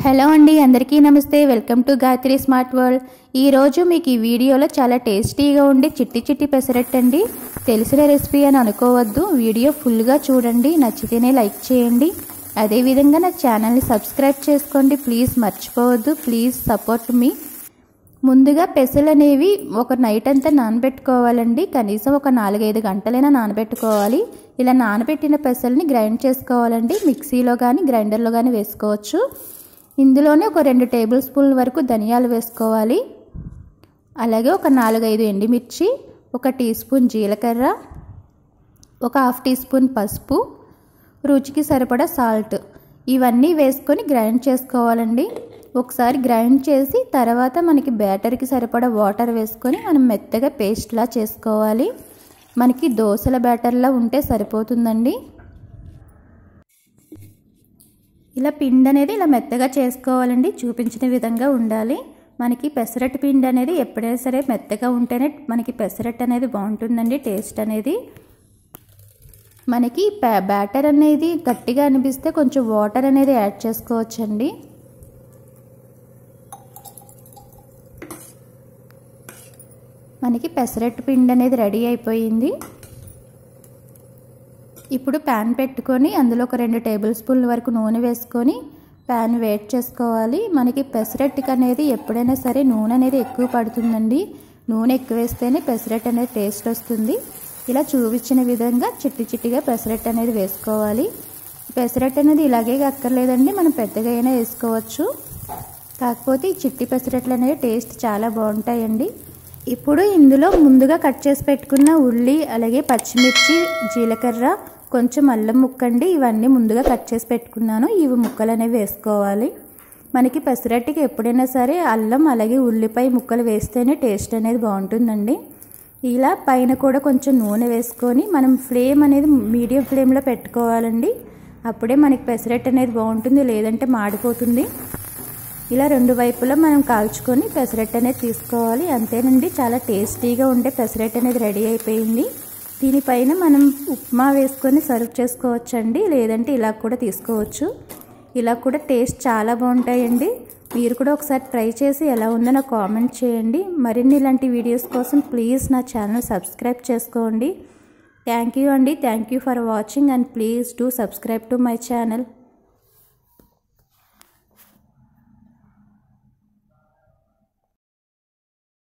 hello అండి అందరికీ నమస్తే welcome to Gayatri smart world ఈరోజు మీకు ఈ వీడియోలో చాలా టేస్టీగా ఉండే చిట్టి చిట్టి పెసరట్టు అండి తెలిసిన రెసిపీ అని అనుకోవద్దు వీడియో ఫుల్గా చూడండి నచ్చితేనే లైక్ చేయండి అదేవిధంగా నా ఛానల్ని సబ్స్క్రైబ్ చేసుకోండి ప్లీజ్ మర్చిపోవద్దు ప్లీజ్ సపోర్ట్ మీ ముందుగా పెసలు అనేవి ఒక నైట్ అంతా నానబెట్టుకోవాలండి కనీసం ఒక నాలుగైదు గంటలైనా నానబెట్టుకోవాలి ఇలా నానబెట్టిన పెసల్ని గ్రైండ్ చేసుకోవాలండి మిక్సీలో కానీ గ్రైండర్లో కానీ వేసుకోవచ్చు ఇందులోనే ఒక రెండు టేబుల్ స్పూన్ల వరకు ధనియాలు వేసుకోవాలి అలాగే ఒక నాలుగైదు ఎండుమిర్చి ఒక టీ స్పూన్ జీలకర్ర ఒక హాఫ్ టీ స్పూన్ పసుపు రుచికి సరిపడా సాల్ట్ ఇవన్నీ వేసుకొని గ్రైండ్ చేసుకోవాలండి ఒకసారి గ్రైండ్ చేసి తర్వాత మనకి బ్యాటర్కి సరిపడా వాటర్ వేసుకొని మనం మెత్తగా పేస్ట్లా చేసుకోవాలి మనకి దోశల బ్యాటర్లా ఉంటే సరిపోతుందండి ఇలా పిండి అనేది ఇలా మెత్తగా చేసుకోవాలండి చూపించిన విధంగా ఉండాలి మనకి పెసరట్టు పిండి అనేది ఎప్పుడైనా సరే మెత్తగా ఉంటేనే మనకి పెసరట్టు అనేది బాగుంటుందండి టేస్ట్ అనేది మనకి బ్యాటర్ అనేది గట్టిగా అనిపిస్తే కొంచెం వాటర్ అనేది యాడ్ చేసుకోవచ్చండి మనకి పెసరట్టు పిండి అనేది రెడీ అయిపోయింది ఇప్పుడు ప్యాన్ పెట్టుకొని అందులో ఒక రెండు టేబుల్ స్పూన్ల వరకు నూనె వేసుకొని ప్యాన్ వేట్ చేసుకోవాలి మనకి పెసరట్టుకి అనేది ఎప్పుడైనా సరే నూనె అనేది ఎక్కువ పడుతుందండి నూనె ఎక్కువ వేస్తేనే పెసరట్టు అనేది టేస్ట్ వస్తుంది ఇలా చూపించిన విధంగా చిట్టి చిట్టిగా పెసరట్టు అనేది వేసుకోవాలి పెసరట్టు అనేది ఇలాగే అక్కర్లేదండి మనం పెద్దగా అయినా వేసుకోవచ్చు కాకపోతే ఈ చిట్టి పెసరట్లు అనేవి టేస్ట్ చాలా బాగుంటాయండి ఇప్పుడు ఇందులో ముందుగా కట్ చేసి పెట్టుకున్న ఉల్లి అలాగే పచ్చిమిర్చి జీలకర్ర కొంచెం అల్లం ముక్కండి ఇవన్నీ ముందుగా కట్ చేసి పెట్టుకున్నాను ఇవి ముక్కలు అనేవి వేసుకోవాలి మనకి పెసరట్టుకి ఎప్పుడైనా సరే అల్లం అలాగే ఉల్లిపాయ ముక్కలు వేస్తేనే టేస్ట్ అనేది బాగుంటుందండి ఇలా పైన కూడా కొంచెం నూనె వేసుకొని మనం ఫ్లేమ్ అనేది మీడియం ఫ్లేమ్లో పెట్టుకోవాలండి అప్పుడే మనకి పెసరట్టు అనేది బాగుంటుంది లేదంటే మాడిపోతుంది ఇలా రెండు వైపులా మనం కాల్చుకొని పెసరట్టు అనేది తీసుకోవాలి అంతేనండి చాలా టేస్టీగా ఉండే పెసరట్టు అనేది రెడీ అయిపోయింది దీనిపైన మనం ఉప్మా వేసుకొని సర్వ్ చేసుకోవచ్చండి లేదంటే ఇలా కూడా తీసుకోవచ్చు ఇలా కూడా టేస్ట్ చాలా బాగుంటాయండి మీరు కూడా ఒకసారి ట్రై చేసి ఎలా ఉందో నాకు కామెంట్ చేయండి మరిన్ని ఇలాంటి వీడియోస్ కోసం ప్లీజ్ నా ఛానల్ సబ్స్క్రైబ్ చేసుకోండి థ్యాంక్ యూ అండి thank you for watching and please do subscribe to my channel